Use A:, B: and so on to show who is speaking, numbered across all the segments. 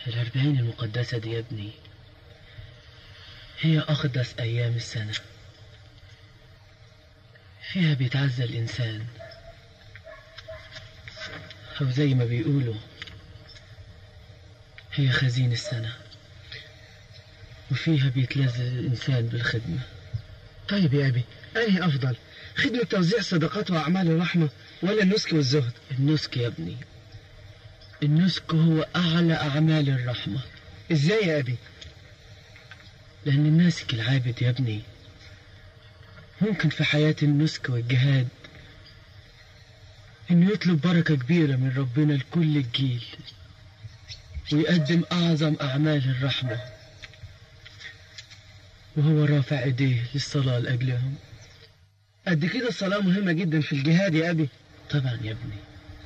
A: الأربعين المقدسة دي يا ابني هي أقدس أيام السنة فيها بيتعزى الإنسان أو زي ما بيقولوا هي خزين السنة وفيها بيتلذذ الإنسان بالخدمة
B: طيب يا أبي أنهي أفضل خدمة توزيع الصدقات وأعمال الرحمة ولا النسك والزهد
A: النسك يا ابني النسك هو أعلى أعمال الرحمة
B: إزاي يا أبي
A: لأن الناسك العابد يا ابني ممكن في حياة النسك والجهاد إنه يطلب بركة كبيرة من ربنا لكل الجيل ويقدم أعظم أعمال الرحمة وهو رافع إيديه للصلاة لأجلهم
B: قد كده الصلاة مهمة جدا في الجهاد يا أبي
A: طبعا يا ابني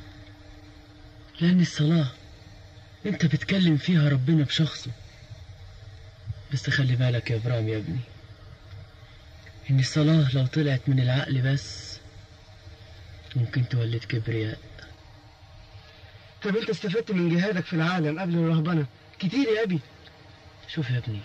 A: لأن الصلاة أنت بتكلم فيها ربنا بشخصه بس خلي بالك يا إبراهيم يا ابني إن الصلاة لو طلعت من العقل بس ممكن تولد كبرياء
B: طب أنت استفدت من جهادك في العالم قبل الرهبنة كتير يا أبي
A: شوف يا ابني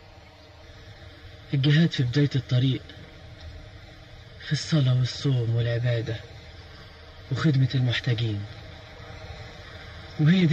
A: الجهاد في بداية الطريق في الصلاة والصوم والعبادة وخدمة المحتاجين وهي دي